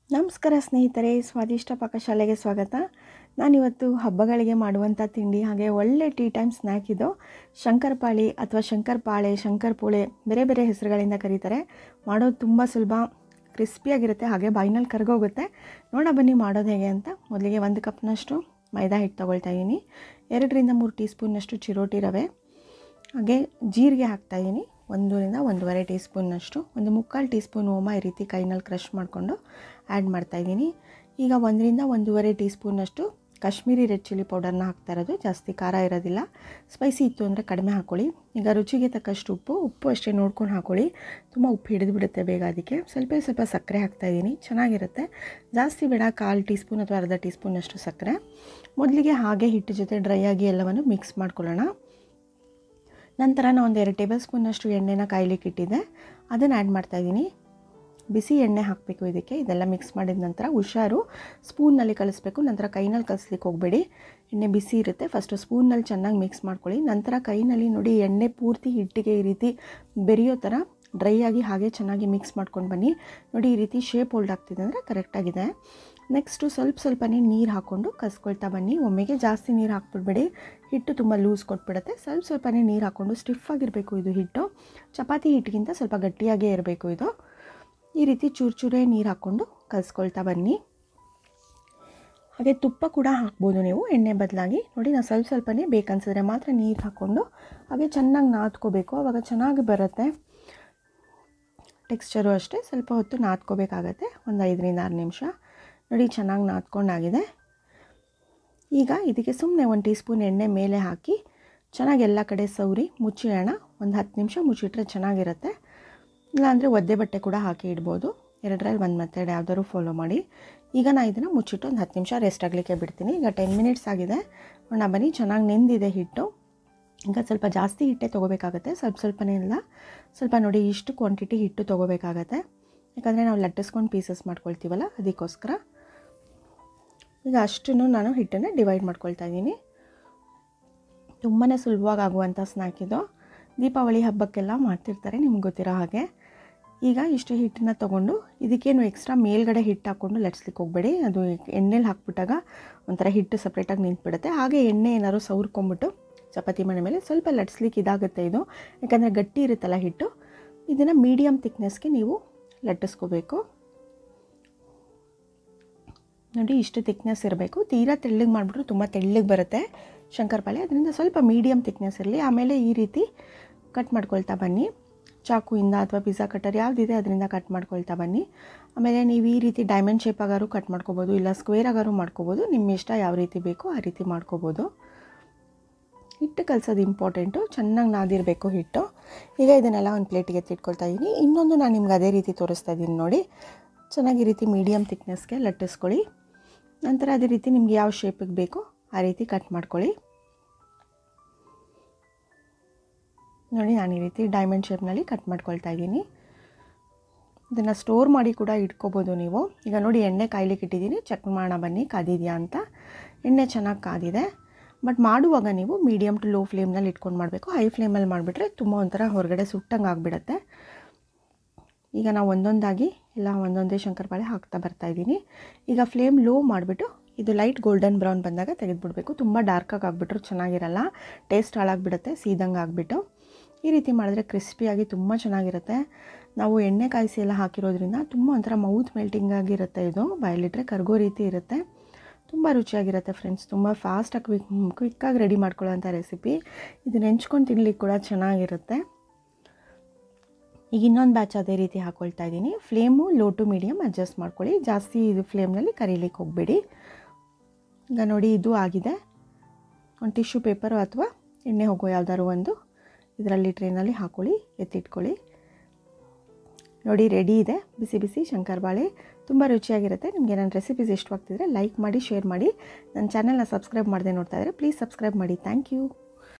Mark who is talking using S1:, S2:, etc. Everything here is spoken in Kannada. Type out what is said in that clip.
S1: ನಮಸ್ಕಾರ ಸ್ನೇಹಿತರೆ ಸ್ವಾದಿಷ್ಟ ಪಾಕಶಾಲೆಗೆ ಸ್ವಾಗತ ನಾನಿವತ್ತು ಹಬ್ಬಗಳಿಗೆ ಮಾಡುವಂಥ ತಿಂಡಿ ಹಾಗೆ ಒಳ್ಳೆ ಟೀ ಟೈಮ್ ಸ್ನ್ಯಾಕ್ ಇದು ಶಂಕರಪಾಳಿ ಅಥವಾ ಶಂಕರಪಾಳೆ ಶಂಕರಪೋಳೆ ಬೇರೆ ಬೇರೆ ಹೆಸರುಗಳಿಂದ ಕರೀತಾರೆ ಮಾಡೋದು ತುಂಬ ಸುಲಭ ಕ್ರಿಸ್ಪಿಯಾಗಿರುತ್ತೆ ಹಾಗೆ ಬಾಯಿನಲ್ಲಿ ಕರಗೋಗುತ್ತೆ ನೋಡ ಬನ್ನಿ ಮಾಡೋದು ಹೇಗೆ ಅಂತ ಮೊದಲಿಗೆ ಒಂದು ಕಪ್ನಷ್ಟು ಮೈದಾ ಹಿಟ್ಟು ತೊಗೊಳ್ತಾ ಇದ್ದೀನಿ ಎರಡರಿಂದ ಮೂರು ಟೀ ಸ್ಪೂನ್ನಷ್ಟು ಚಿರೋಟಿ ರವೆ ಹಾಗೆ ಜೀರಿಗೆ ಹಾಕ್ತಾಯಿದ್ದೀನಿ ಒಂದರಿಂದ ಒಂದೂವರೆ ಟೀ ಸ್ಪೂನ್ನಷ್ಟು ಒಂದು ಮುಕ್ಕಾಲು ಟೀ ಸ್ಪೂನ್ ಓಮ ಈ ರೀತಿ ಕೈನಲ್ಲಿ ಕ್ರಷ್ ಮಾಡಿಕೊಂಡು ಆ್ಯಡ್ ಮಾಡ್ತಾಯಿದ್ದೀನಿ ಈಗ ಒಂದರಿಂದ ಒಂದೂವರೆ ಟೀ ಸ್ಪೂನ್ನಷ್ಟು ಕಾಶ್ಮೀರಿ ರೆಡ್ ಚಿಲ್ಲಿ ಪೌಡರ್ನ ಹಾಕ್ತಾ ಇರೋದು ಜಾಸ್ತಿ ಖಾರ ಇರೋದಿಲ್ಲ ಸ್ಪೈಸಿ ಇತ್ತು ಅಂದರೆ ಕಡಿಮೆ ಹಾಕ್ಕೊಳ್ಳಿ ಈಗ ರುಚಿಗೆ ತಕ್ಕಷ್ಟು ಉಪ್ಪು ಉಪ್ಪು ಅಷ್ಟೇ ನೋಡ್ಕೊಂಡು ಹಾಕ್ಕೊಳ್ಳಿ ತುಂಬ ಉಪ್ಪು ಹಿಡಿದು ಬಿಡುತ್ತೆ ಬೇಗ ಅದಕ್ಕೆ ಸ್ವಲ್ಪ ಸ್ವಲ್ಪ ಸಕ್ಕರೆ ಹಾಕ್ತಾಯಿದ್ದೀನಿ ಚೆನ್ನಾಗಿರುತ್ತೆ ಜಾಸ್ತಿ ಬೇಡ ಕಾಲು ಟೀ ಸ್ಪೂನ್ ಅಥವಾ ಅರ್ಧ ಟೀ ಸ್ಪೂನಷ್ಟು ಸಕ್ಕರೆ ಮೊದಲಿಗೆ ಹಾಗೆ ಹಿಟ್ಟು ಜೊತೆ ಡ್ರೈ ಆಗಿ ಎಲ್ಲವನ್ನು ಮಿಕ್ಸ್ ಮಾಡ್ಕೊಳ್ಳೋಣ ನಂತರ ನಾನು ಒಂದು ಎರಡು ಟೇಬಲ್ ಸ್ಪೂನಷ್ಟು ಎಣ್ಣೆನ ಕಾಯ್ಲಿಕ್ಕೆ ಇಟ್ಟಿದ್ದೆ ಅದನ್ನು ಆ್ಯಡ್ ಮಾಡ್ತಾಯಿದ್ದೀನಿ ಬಿಸಿ ಎಣ್ಣೆ ಹಾಕಬೇಕು ಇದಕ್ಕೆ ಇದೆಲ್ಲ ಮಿಕ್ಸ್ ಮಾಡಿದ ನಂತರ ಹುಷಾರು ಸ್ಪೂನ್ನಲ್ಲಿ ಕಲಿಸ್ಬೇಕು ನಂತರ ಕೈನಲ್ಲಿ ಕಲಿಸ್ಲಿಕ್ಕೆ ಹೋಗಬೇಡಿ ಎಣ್ಣೆ ಬಿಸಿ ಇರುತ್ತೆ ಫಸ್ಟು ಸ್ಪೂನ್ನಲ್ಲಿ ಚೆನ್ನಾಗಿ ಮಿಕ್ಸ್ ಮಾಡ್ಕೊಳ್ಳಿ ನಂತರ ಕೈನಲ್ಲಿ ನೋಡಿ ಎಣ್ಣೆ ಪೂರ್ತಿ ಹಿಟ್ಟಿಗೆ ಈ ರೀತಿ ಬೆರೆಯೋ ಥರ ಡ್ರೈ ಆಗಿ ಹಾಗೆ ಚೆನ್ನಾಗಿ ಮಿಕ್ಸ್ ಮಾಡ್ಕೊಂಡು ಬನ್ನಿ ನೋಡಿ ಈ ರೀತಿ ಶೇಪ್ ಹೋಲ್ಡ್ ಆಗ್ತಿದೆ ಅಂದರೆ ಕರೆಕ್ಟಾಗಿದೆ ನೆಕ್ಸ್ಟು ಸ್ವಲ್ಪ ಸ್ವಲ್ಪನೇ ನೀರು ಹಾಕ್ಕೊಂಡು ಕಸ್ಕೊಳ್ತಾ ಬನ್ನಿ ಒಮ್ಮೆಗೆ ಜಾಸ್ತಿ ನೀರು ಹಾಕ್ಬಿಡ್ಬೇಡಿ ಹಿಟ್ಟು ತುಂಬ ಲೂಸ್ ಕೊಟ್ಬಿಡುತ್ತೆ ಸ್ವಲ್ಪ ಸ್ವಲ್ಪನೇ ನೀರು ಹಾಕ್ಕೊಂಡು ಸ್ಟಿಫ್ ಆಗಿರಬೇಕು ಇದು ಹಿಟ್ಟು ಚಪಾತಿ ಹಿಟ್ಟಿಗಿಂತ ಸ್ವಲ್ಪ ಗಟ್ಟಿಯಾಗೇ ಇರಬೇಕು ಇದು ಈ ರೀತಿ ಚೂರು ಚೂರೇ ನೀರು ಹಾಕ್ಕೊಂಡು ಕಲಿಸ್ಕೊಳ್ತಾ ಬನ್ನಿ ಹಾಗೆ ತುಪ್ಪ ಕೂಡ ಹಾಕ್ಬೋದು ನೀವು ಎಣ್ಣೆ ಬದಲಾಗಿ ನೋಡಿ ನಾನು ಸ್ವಲ್ಪ ಸ್ವಲ್ಪನೇ ಬೇಕನ್ಸಿದ್ರೆ ಮಾತ್ರ ನೀರು ಹಾಕ್ಕೊಂಡು ಹಾಗೆ ಚೆನ್ನಾಗಿ ನಾದ್ಕೋಬೇಕು ಆವಾಗ ಚೆನ್ನಾಗಿ ಬರುತ್ತೆ ಟೆಕ್ಸ್ಚರು ಅಷ್ಟೇ ಸ್ವಲ್ಪ ಹೊತ್ತು ನಾದ್ಕೋಬೇಕಾಗತ್ತೆ ಒಂದು ಐದರಿಂದ ಆರು ನಿಮಿಷ ನೋಡಿ ಚೆನ್ನಾಗಿ ನಾದ್ಕೊಂಡಾಗಿದೆ ಈಗ ಇದಕ್ಕೆ ಸುಮ್ಮನೆ ಒಂದು ಟೀ ಸ್ಪೂನ್ ಎಣ್ಣೆ ಮೇಲೆ ಹಾಕಿ ಚೆನ್ನಾಗಿ ಎಲ್ಲ ಕಡೆ ಸೌರಿ ಮುಚ್ಚಿಡೋಣ ಒಂದು ಹತ್ತು ನಿಮಿಷ ಮುಚ್ಚಿಟ್ರೆ ಚೆನ್ನಾಗಿರುತ್ತೆ ಇಲ್ಲಾಂದರೆ ಒದ್ದೆ ಬಟ್ಟೆ ಕೂಡ ಹಾಕಿ ಇಡ್ಬೋದು ಎರಡರಲ್ಲಿ ಒಂದು ಮೆಥಡ್ ಯಾವ್ದಾದ್ರು ಫಾಲೋ ಮಾಡಿ ಈಗ ನಾನು ಇದನ್ನು ಮುಚ್ಚಿಟ್ಟು ಒಂದು ಹತ್ತು ನಿಮಿಷ ರೆಸ್ಟ್ ಆಗಲಿಕ್ಕೆ ಬಿಡ್ತೀನಿ ಈಗ ಟೆನ್ ಮಿನಿಟ್ಸ್ ಆಗಿದೆ ನೋಡೋಣ ಬನ್ನಿ ಚೆನ್ನಾಗಿ ನೆಂದಿದೆ ಹಿಟ್ಟು ಈಗ ಸ್ವಲ್ಪ ಜಾಸ್ತಿ ಹಿಟ್ಟೆ ತೊಗೋಬೇಕಾಗತ್ತೆ ಸ್ವಲ್ಪ ಸ್ವಲ್ಪನೇ ಇಲ್ಲ ಸ್ವಲ್ಪ ನೋಡಿ ಇಷ್ಟು ಕ್ವಾಂಟಿಟಿ ಹಿಟ್ಟು ತೊಗೋಬೇಕಾಗತ್ತೆ ಯಾಕಂದರೆ ನಾವು ಲಟ್ಟಿಸ್ಕೊಂಡು ಪೀಸಸ್ ಮಾಡ್ಕೊಳ್ತೀವಲ್ಲ ಅದಕ್ಕೋಸ್ಕರ ಈಗ ಅಷ್ಟನ್ನು ನಾನು ಹಿಟ್ಟನ್ನು ಡಿವೈಡ್ ಮಾಡ್ಕೊಳ್ತಾ ಇದ್ದೀನಿ ತುಂಬಾ ಸುಲಭವಾಗಿ ಆಗುವಂಥ ಸ್ನ್ಯಾಕ್ ಇದು ದೀಪಾವಳಿ ಹಬ್ಬಕ್ಕೆಲ್ಲ ಮಾಡ್ತಿರ್ತಾರೆ ನಿಮ್ಗೆ ಗೊತ್ತಿರೋ ಹಾಗೆ ಈಗ ಇಷ್ಟು ಹಿಟ್ಟನ್ನ ತೊಗೊಂಡು ಇದಕ್ಕೇನು ಎಕ್ಸ್ಟ್ರಾ ಮೇಲ್ಗಡೆ ಹಿಟ್ಟು ಹಾಕ್ಕೊಂಡು ಲಟ್ಸ್ಲಿಕ್ಕೆ ಹೋಗಬೇಡಿ ಅದು ಎಣ್ಣೆಲಿ ಹಾಕ್ಬಿಟ್ಟಾಗ ಒಂಥರ ಹಿಟ್ಟು ಸಪ್ರೇಟಾಗಿ ನಿಂತ್ಬಿಡುತ್ತೆ ಹಾಗೆ ಎಣ್ಣೆ ಏನಾದ್ರು ಸೌರ್ಕೊಂಬಿಟ್ಟು ಚಪಾತಿ ಮಣೆ ಮೇಲೆ ಸ್ವಲ್ಪ ಲಟ್ಸ್ಲಿಕ್ಕೆ ಇದಾಗುತ್ತೆ ಇದು ಯಾಕಂದರೆ ಗಟ್ಟಿ ಇರುತ್ತಲ್ಲ ಹಿಟ್ಟು ಇದನ್ನು ಮೀಡಿಯಮ್ ತಿಕ್ನೆಸ್ಗೆ ನೀವು ಲಟ್ಟಿಸ್ಕೋಬೇಕು ನೋಡಿ ಇಷ್ಟು ತಿಕ್ನೆಸ್ ಇರಬೇಕು ತೀರಾ ತೆಳ್ಳಗೆ ಮಾಡಿಬಿಟ್ರು ತುಂಬ ತೆಳ್ಳಗೆ ಬರುತ್ತೆ ಶಂಕರಪಾಳೆ ಅದರಿಂದ ಸ್ವಲ್ಪ ಮೀಡಿಯಮ್ ತಿಕ್ನೆಸ್ ಇರಲಿ ಆಮೇಲೆ ಈ ರೀತಿ ಕಟ್ ಮಾಡ್ಕೊಳ್ತಾ ಬನ್ನಿ ಚಾಕುಯಿಂದ ಅಥವಾ ಪಿಜ್ಜಾ ಕಟ್ಟರ್ ಯಾವುದಿದೆ ಅದರಿಂದ ಕಟ್ ಮಾಡ್ಕೊಳ್ತಾ ಬನ್ನಿ ಆಮೇಲೆ ನೀವು ಈ ರೀತಿ ಡೈಮಂಡ್ ಶೇಪ್ ಆಗಾರು ಕಟ್ ಮಾಡ್ಕೋಬೋದು ಇಲ್ಲ ಸ್ಕ್ವೇರ್ ಆಗಾರು ಮಾಡ್ಕೋಬೋದು ನಿಮ್ಮ ಇಷ್ಟ ಯಾವ ರೀತಿ ಬೇಕೋ ಆ ರೀತಿ ಮಾಡ್ಕೋಬೋದು ಹಿಟ್ಟು ಕಲಸೋದು ಇಂಪಾರ್ಟೆಂಟು ಚೆನ್ನಾಗಿ ನಾದಿರಬೇಕು ಹಿಟ್ಟು ಈಗ ಇದನ್ನೆಲ್ಲ ಒಂದು ಪ್ಲೇಟಿಗೆ ಎತ್ತಿಟ್ಕೊಳ್ತಾ ಇದ್ದೀನಿ ಇನ್ನೊಂದು ನಾನು ನಿಮ್ಗೆ ಅದೇ ರೀತಿ ತೋರಿಸ್ತಾ ಇದ್ದೀನಿ ನೋಡಿ ಚೆನ್ನಾಗಿ ಈ ರೀತಿ ಮೀಡಿಯಮ್ ತಿಕ್ನೆಸ್ಗೆ ಲಟ್ಟಿಸ್ಕೊಳ್ಳಿ ನಂತರ ಅದೇ ರೀತಿ ನಿಮ್ಗೆ ಯಾವ ಶೇಪಿಗೆ ಬೇಕೋ ಆ ರೀತಿ ಕಟ್ ಮಾಡ್ಕೊಳ್ಳಿ ನೋಡಿ ನಾನು ಈ ರೀತಿ ಡೈಮಂಡ್ ಶೇಪ್ನಲ್ಲಿ ಕಟ್ ಮಾಡ್ಕೊಳ್ತಾ ಇದ್ದೀನಿ ಇದನ್ನು ಸ್ಟೋರ್ ಮಾಡಿ ಕೂಡ ಇಟ್ಕೋಬೋದು ನೀವು ಈಗ ನೋಡಿ ಎಣ್ಣೆ ಕಾಯ್ಲಿಕ್ಕೆ ಇಟ್ಟಿದ್ದೀನಿ ಚೆಕ್ ಮಾಡೋಣ ಬನ್ನಿ ಕಾದಿದೆಯಾ ಅಂತ ಎಣ್ಣೆ ಚೆನ್ನಾಗಿ ಕಾದಿದೆ ಬಟ್ ಮಾಡುವಾಗ ನೀವು ಮೀಡಿಯಮ್ ಟು ಲೋ ಫ್ಲೇಮ್ನಲ್ಲಿ ಇಟ್ಕೊಂಡು ಮಾಡಬೇಕು ಹೈ ಫ್ಲೇಮಲ್ಲಿ ಮಾಡಿಬಿಟ್ರೆ ತುಂಬ ಒಂಥರ ಹೊರಗಡೆ ಸುಟ್ಟಂಗೆ ಆಗಿಬಿಡತ್ತೆ ಈಗ ನಾವು ಒಂದೊಂದಾಗಿ ಎಲ್ಲ ಒಂದೊಂದೇ ಶಂಕರಪಾಳೆ ಹಾಕ್ತಾ ಬರ್ತಾಯಿದ್ದೀನಿ ಈಗ ಫ್ಲೇಮ್ ಲೋ ಮಾಡಿಬಿಟ್ಟು ಇದು ಲೈಟ್ ಗೋಲ್ಡನ್ ಬ್ರೌನ್ ಬಂದಾಗ ತೆಗೆದುಬಿಡಬೇಕು ತುಂಬ ಡಾರ್ಕಾಗಿ ಆಗಿಬಿಟ್ರು ಚೆನ್ನಾಗಿರಲ್ಲ ಟೇಸ್ಟ್ ಹಾಳಾಗಿಬಿಡುತ್ತೆ ಸೀದಂಗೆ ಆಗಿಬಿಟ್ಟು ಈ ರೀತಿ ಮಾಡಿದ್ರೆ ಕ್ರಿಸ್ಪಿಯಾಗಿ ತುಂಬ ಚೆನ್ನಾಗಿರುತ್ತೆ ನಾವು ಎಣ್ಣೆ ಕಾಯಿಸಿ ಎಲ್ಲ ಹಾಕಿರೋದ್ರಿಂದ ತುಂಬ ಒಂಥರ ಮೌತ್ ಮೆಲ್ಟಿಂಗ್ ಆಗಿರುತ್ತೆ ಇದು ಬಾಯಲ್ಲಿಟ್ಟರೆ ಕರ್ಗೋ ರೀತಿ ಇರುತ್ತೆ ತುಂಬ ರುಚಿಯಾಗಿರುತ್ತೆ ಫ್ರೆಂಡ್ಸ್ ತುಂಬ ಫಾಸ್ಟಾಗಿ ಕ್ವಿಕ್ ಕ್ವಿಕ್ಕಾಗಿ ರೆಡಿ ಮಾಡ್ಕೊಳ್ಳೋಂಥ ರೆಸಿಪಿ ಇದನ್ನ ನೆಂಚ್ಕೊಂಡು ತಿನ್ಲಿಕ್ಕೆ ಕೂಡ ಚೆನ್ನಾಗಿರುತ್ತೆ ಈಗ ಇನ್ನೊಂದು ಬ್ಯಾಚ್ ಅದೇ ರೀತಿ ಹಾಕ್ಕೊಳ್ತಾ ಇದ್ದೀನಿ flame low to medium adjust ಮಾಡ್ಕೊಳ್ಳಿ ಜಾಸ್ತಿ ಇದು ಫ್ಲೇಮ್ನಲ್ಲಿ ಕರೀಲಿಕ್ಕೆ ಹೋಗಬೇಡಿ ಈಗ ನೋಡಿ ಇದು ಆಗಿದೆ ಒಂದು ಟಿಶ್ಯೂ ಪೇಪರು ಅಥವಾ ಎಣ್ಣೆ ಹೋಗೋ ಯಾವ್ದಾದ್ರು ಒಂದು ಇದರಲ್ಲಿ ಟ್ರೇನಲ್ಲಿ ಹಾಕ್ಕೊಳ್ಳಿ ಎತ್ತಿಟ್ಕೊಳ್ಳಿ ನೋಡಿ ರೆಡಿ ಇದೆ ಬಿಸಿ ಬಿಸಿ ಶಂಕರಬಾಳೆ ತುಂಬ ರುಚಿಯಾಗಿರುತ್ತೆ ನಿಮಗೆ ನನ್ನ ರೆಸಿಪೀಸ್ ಇಷ್ಟವಾಗ್ತಿದ್ರೆ ಲೈಕ್ ಮಾಡಿ ಶೇರ್ ಮಾಡಿ ನನ್ನ ಚಾನಲ್ನ ಸಬ್ಸ್ಕ್ರೈಬ್ ಮಾಡದೆ ನೋಡ್ತಾ ಇದ್ದರೆ ಪ್ಲೀಸ್ ಸಬ್ಸ್ಕ್ರೈಬ್ ಮಾಡಿ ಥ್ಯಾಂಕ್ ಯು